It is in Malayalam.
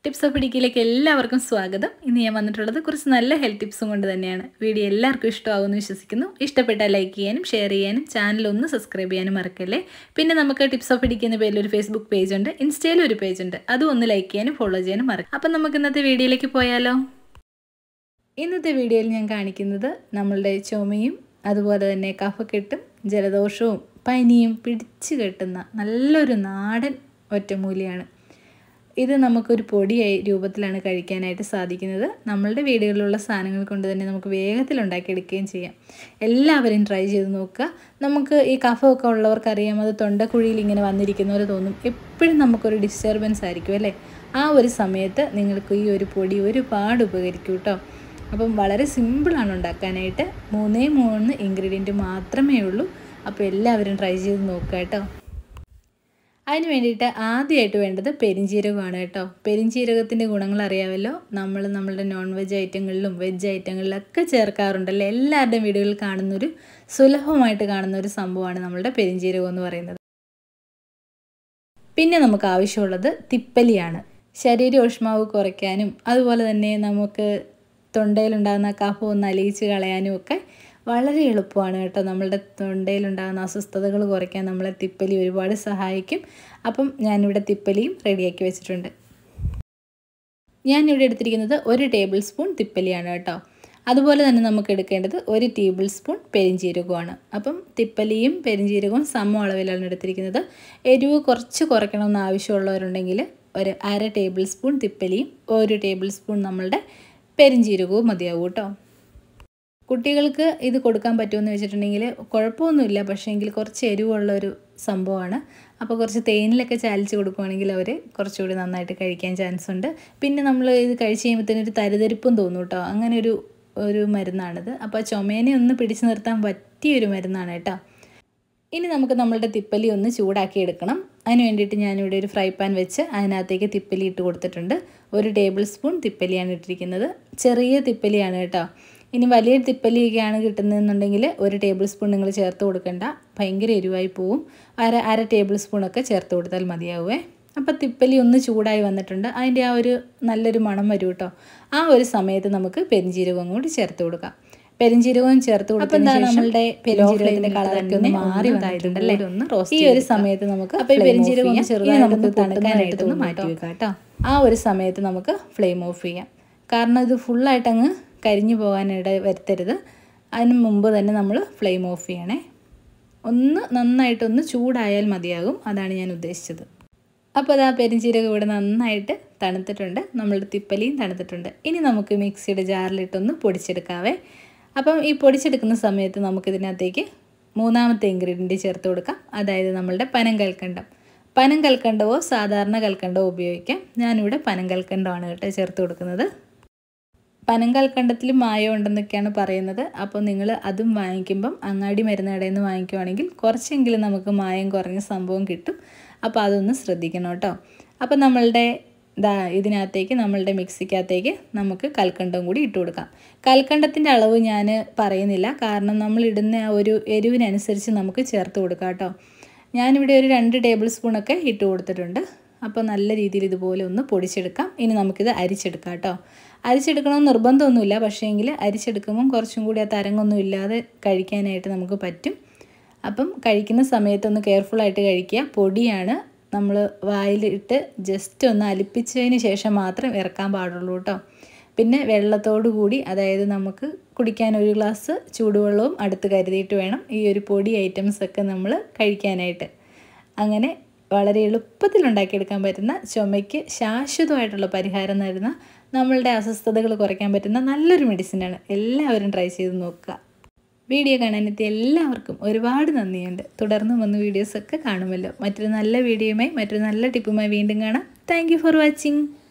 ടിപ്സ് ഓഫ് ഇടുക്കിയിലേക്ക് എല്ലാവർക്കും സ്വാഗതം ഇന്ന് ഞാൻ വന്നിട്ടുള്ളത് കുറച്ച് നല്ല ഹെൽത്ത് ടിപ്സും കൊണ്ട് തന്നെയാണ് വീഡിയോ എല്ലാവർക്കും ഇഷ്ടമാകുമെന്ന് വിശ്വസിക്കുന്നു ഇഷ്ടപ്പെട്ടാൽ ലൈക്ക് ചെയ്യാനും ഷെയർ ചെയ്യാനും ചാനൽ ഒന്ന് സബ്സ്ക്രൈബ് ചെയ്യാനും മറക്കല്ലേ പിന്നെ നമുക്ക് ടിപ്സ് ഓഫ് ഇടുക്കി എന്ന പേരിൽ ഒരു ഫേസ്ബുക്ക് പേജ് ഉണ്ട് ഇൻസ്റ്റയിലും ഒരു പേജ് ഉണ്ട് അതും ഒന്ന് ലൈക്ക് ചെയ്യാനും ഫോളോ ചെയ്യാനും മറക്കും അപ്പം നമുക്ക് ഇന്നത്തെ വീഡിയോയിലേക്ക് പോയാലോ ഇന്നത്തെ വീഡിയോയിൽ ഞാൻ കാണിക്കുന്നത് നമ്മളുടെ ചുമയും അതുപോലെ തന്നെ കഫക്കെട്ടും ജലദോഷവും പനിയും പിടിച്ചു കെട്ടുന്ന നല്ലൊരു നാടൻ ഒറ്റമൂലിയാണ് ഇത് നമുക്കൊരു പൊടിയായി രൂപത്തിലാണ് കഴിക്കാനായിട്ട് സാധിക്കുന്നത് നമ്മളുടെ വീടുകളിലുള്ള സാധനങ്ങൾ കൊണ്ട് തന്നെ നമുക്ക് വേഗത്തിൽ ഉണ്ടാക്കിയെടുക്കുകയും ചെയ്യാം എല്ലാവരും ട്രൈ ചെയ്ത് നോക്കുക നമുക്ക് ഈ കഫമൊക്കെ ഉള്ളവർക്കറിയാം അത് തൊണ്ടക്കുഴിയിൽ ഇങ്ങനെ വന്നിരിക്കുന്ന പോലെ തോന്നും എപ്പോഴും നമുക്കൊരു ഡിസ്റ്റർബൻസ് ആയിരിക്കും അല്ലേ ആ ഒരു സമയത്ത് നിങ്ങൾക്ക് ഈ ഒരു പൊടി ഒരുപാട് ഉപകരിക്കും കേട്ടോ അപ്പം വളരെ സിമ്പിളാണ് ഉണ്ടാക്കാനായിട്ട് മൂന്നേ മൂന്ന് ഇൻഗ്രീഡിയൻറ്റ് മാത്രമേ ഉള്ളൂ അപ്പോൾ എല്ലാവരും ട്രൈ ചെയ്ത് നോക്കുക കേട്ടോ അതിന് വേണ്ടിയിട്ട് ആദ്യമായിട്ട് വേണ്ടത് പെരിഞ്ജീരകമാണ് കേട്ടോ പെരിഞ്ജീരകത്തിൻ്റെ ഗുണങ്ങൾ അറിയാമല്ലോ നമ്മൾ നമ്മളുടെ നോൺ വെജ് ഐറ്റങ്ങളിലും വെജ് ഐറ്റങ്ങളിലൊക്കെ ചേർക്കാറുണ്ടല്ലോ എല്ലാവരുടെയും വീടുകളിൽ കാണുന്നൊരു സുലഭമായിട്ട് കാണുന്ന ഒരു സംഭവമാണ് നമ്മളുടെ പെരിഞ്ജീരകം എന്ന് പറയുന്നത് പിന്നെ നമുക്ക് ആവശ്യമുള്ളത് തിപ്പലിയാണ് ശരീര ഊഷ്മാവ് കുറയ്ക്കാനും അതുപോലെ തന്നെ നമുക്ക് തൊണ്ടയിലുണ്ടാകുന്ന കഫം ഒന്ന് അലിയിച്ച് കളയാനും ഒക്കെ വളരെ എളുപ്പമാണ് കേട്ടോ നമ്മളുടെ തൊണ്ടയിലുണ്ടാകുന്ന അസ്വസ്ഥതകൾ കുറയ്ക്കാൻ നമ്മളെ തിപ്പലി ഒരുപാട് സഹായിക്കും അപ്പം ഞാനിവിടെ തിപ്പലിയും റെഡിയാക്കി വെച്ചിട്ടുണ്ട് ഞാനിവിടെ എടുത്തിരിക്കുന്നത് ഒരു ടേബിൾ സ്പൂൺ തിപ്പലിയാണ് കേട്ടോ അതുപോലെ തന്നെ നമുക്ക് എടുക്കേണ്ടത് ഒരു ടേബിൾ സ്പൂൺ പെരിഞ്ജീരകമാണ് അപ്പം തിപ്പലിയും പെരിഞ്ജീരകവും സമ അളവിലാണ് എടുത്തിരിക്കുന്നത് എരിവ് കുറച്ച് കുറയ്ക്കണമെന്ന് ആവശ്യമുള്ളവരുണ്ടെങ്കിൽ ഒരു അര ടേബിൾ സ്പൂൺ തിപ്പലിയും ഒരു ടേബിൾ സ്പൂൺ നമ്മളുടെ പെരിഞ്ജീരകവും മതിയാവും കേട്ടോ കുട്ടികൾക്ക് ഇത് കൊടുക്കാൻ പറ്റുമെന്ന് വെച്ചിട്ടുണ്ടെങ്കിൽ കുഴപ്പമൊന്നുമില്ല പക്ഷേ എങ്കിൽ കുറച്ച് എരിവുള്ള ഒരു സംഭവമാണ് അപ്പോൾ കുറച്ച് തേനിലൊക്കെ ചാലിച്ച് കൊടുക്കുകയാണെങ്കിൽ അവർ കുറച്ചുകൂടി നന്നായിട്ട് കഴിക്കാൻ ചാൻസ് ഉണ്ട് പിന്നെ നമ്മൾ ഇത് കഴിച്ച് കഴിയുമ്പോഴത്തേനും ഒരു തരിതരിപ്പും തോന്നും കേട്ടോ അങ്ങനെ ഒരു ഒരു മരുന്നാണിത് അപ്പോൾ ചുമേനെ ഒന്ന് പിടിച്ചു നിർത്താൻ പറ്റിയൊരു മരുന്നാണ് കേട്ടോ ഇനി നമുക്ക് നമ്മളുടെ തിപ്പലി ഒന്ന് ചൂടാക്കി എടുക്കണം അതിന് വേണ്ടിയിട്ട് ഞാനിവിടെ ഒരു ഫ്രൈ പാൻ വെച്ച് അതിനകത്തേക്ക് തിപ്പലി ഇട്ട് കൊടുത്തിട്ടുണ്ട് ഒരു ടേബിൾ സ്പൂൺ തിപ്പലിയാണ് ഇട്ടിരിക്കുന്നത് ചെറിയ തിപ്പലിയാണ് കേട്ടോ ഇനി വലിയ തിപ്പലിയൊക്കെയാണ് കിട്ടുന്നതെന്നുണ്ടെങ്കിൽ ഒരു ടേബിൾ സ്പൂൺ നിങ്ങൾ ചേർത്ത് കൊടുക്കണ്ട ഭയങ്കര എരിവായി പോവും അര അര ടേബിൾ സ്പൂണൊക്കെ ചേർത്ത് കൊടുത്താൽ മതിയാവുമേ അപ്പോൾ തിപ്പലി ഒന്ന് ചൂടായി വന്നിട്ടുണ്ട് അതിൻ്റെ ആ ഒരു നല്ലൊരു മണം വരും കേട്ടോ ആ ഒരു സമയത്ത് നമുക്ക് പെരിഞ്ജീരകം കൂടി ചേർത്ത് കൊടുക്കാം പെരിഞ്ജീരകവും ചേർത്ത് കൊടുത്തതിന് ശേഷം നമ്മളുടെ പെരിഞ്ജീരകത്തിന്റെ കളറൊക്കെ ഒന്ന് മാറി വന്നിട്ടുണ്ടല്ലേ ഈ ഒരു സമയത്ത് നമുക്ക് അപ്പോൾ ഈ പെരിഞ്ജീരകം ഒന്ന് ചെറുതായി നമുക്ക് തണുക്കാനായിട്ട് ഒന്ന് മാറ്റി വെക്കാം കേട്ടോ ആ ഒരു സമയത്ത് നമുക്ക് ഫ്ലെയിം ഓഫ് ചെയ്യാം കാരണം ഇത് ഫുള്ളായിട്ട് അങ്ങ് കരിഞ്ഞു പോകാനിട വരുത്തരുത് അതിന് മുമ്പ് തന്നെ നമ്മൾ ഫ്ലെയിം ഓഫ് ചെയ്യണേ ഒന്ന് നന്നായിട്ടൊന്ന് ചൂടായാൽ മതിയാകും അതാണ് ഞാൻ ഉദ്ദേശിച്ചത് അപ്പോൾ അത് ആ പെരിഞ്ചീരകം ഇവിടെ നന്നായിട്ട് തണുത്തിട്ടുണ്ട് നമ്മളുടെ തിപ്പലിയും തണുത്തിട്ടുണ്ട് ഇനി നമുക്ക് മിക്സിയുടെ ജാറിലിട്ടൊന്ന് പൊടിച്ചെടുക്കാവേ അപ്പം ഈ പൊടിച്ചെടുക്കുന്ന സമയത്ത് നമുക്കിതിനകത്തേക്ക് മൂന്നാമത്തെ ഇൻഗ്രീഡിയൻറ്റ് ചേർത്ത് കൊടുക്കാം അതായത് നമ്മളുടെ പനം കൽക്കണ്ടം പനം കൽക്കണ്ടവോ സാധാരണ കൽക്കണ്ടവോ ഉപയോഗിക്കാം ഞാനിവിടെ പനം കൽക്കണ്ടമാണ് കേട്ടോ ചേർത്ത് കൊടുക്കുന്നത് പനം കൽക്കണ്ടത്തിൽ മായം ഉണ്ടെന്നൊക്കെയാണ് പറയുന്നത് അപ്പോൾ നിങ്ങൾ അതും വാങ്ങിക്കുമ്പം അങ്ങാടി മരുന്ന് കടയിൽ നിന്ന് വാങ്ങിക്കുവാണെങ്കിൽ കുറച്ചെങ്കിലും നമുക്ക് മായം കുറഞ്ഞ സംഭവം കിട്ടും അപ്പോൾ അതൊന്ന് ശ്രദ്ധിക്കണം കേട്ടോ അപ്പോൾ നമ്മളുടെ ദാ ഇതിനകത്തേക്ക് നമ്മളുടെ മിക്സിക്കകത്തേക്ക് നമുക്ക് കൽക്കണ്ടം കൂടി ഇട്ട് കൊടുക്കാം കൽക്കണ്ടത്തിൻ്റെ അളവ് ഞാൻ പറയുന്നില്ല കാരണം നമ്മൾ ഇടുന്ന ആ ഒരു എരിവിനനുസരിച്ച് നമുക്ക് ചേർത്ത് കൊടുക്കാം കേട്ടോ ഞാനിവിടെ ഒരു രണ്ട് ടേബിൾ സ്പൂണൊക്കെ ഇട്ട് കൊടുത്തിട്ടുണ്ട് അപ്പോൾ നല്ല രീതിയിൽ ഇതുപോലെ ഒന്ന് പൊടിച്ചെടുക്കാം ഇനി നമുക്കിത് അരിച്ചെടുക്കാം കേട്ടോ അരിച്ചെടുക്കണമെന്ന് നിർബന്ധമൊന്നുമില്ല പക്ഷേ എങ്കിൽ അരിച്ചെടുക്കുമ്പം കുറച്ചും കൂടി ആ തരങ്ങൊന്നും ഇല്ലാതെ കഴിക്കാനായിട്ട് നമുക്ക് പറ്റും അപ്പം കഴിക്കുന്ന സമയത്തൊന്ന് കെയർഫുള്ളായിട്ട് കഴിക്കുക പൊടിയാണ് നമ്മൾ വായിലിട്ട് ജസ്റ്റ് ഒന്ന് അലിപ്പിച്ചതിന് ശേഷം മാത്രം ഇറക്കാൻ പാടുള്ളൂ കേട്ടോ പിന്നെ വെള്ളത്തോടു കൂടി അതായത് നമുക്ക് കുടിക്കാൻ ഒരു ഗ്ലാസ് ചൂടുവെള്ളവും അടുത്ത് കരുതിയിട്ട് വേണം ഈ ഒരു പൊടി ഐറ്റംസ് ഒക്കെ നമ്മൾ കഴിക്കാനായിട്ട് അങ്ങനെ വളരെ എളുപ്പത്തിൽ ഉണ്ടാക്കിയെടുക്കാൻ പറ്റുന്ന ചുമയ്ക്ക് ശാശ്വതമായിട്ടുള്ള പരിഹാരം നൽകുന്ന നമ്മളുടെ അസ്വസ്ഥതകൾ കുറയ്ക്കാൻ പറ്റുന്ന നല്ലൊരു മെഡിസിനാണ് എല്ലാവരും ട്രൈ ചെയ്ത് നോക്കുക വീഡിയോ കാണാനെത്തിയ എല്ലാവർക്കും ഒരുപാട് നന്ദിയുണ്ട് തുടർന്ന് വന്ന് വീഡിയോസൊക്കെ കാണുമല്ലോ മറ്റൊരു നല്ല വീഡിയോയുമായി മറ്റൊരു നല്ല ടിപ്പുമായി വീണ്ടും കാണാം താങ്ക് ഫോർ വാച്ചിങ്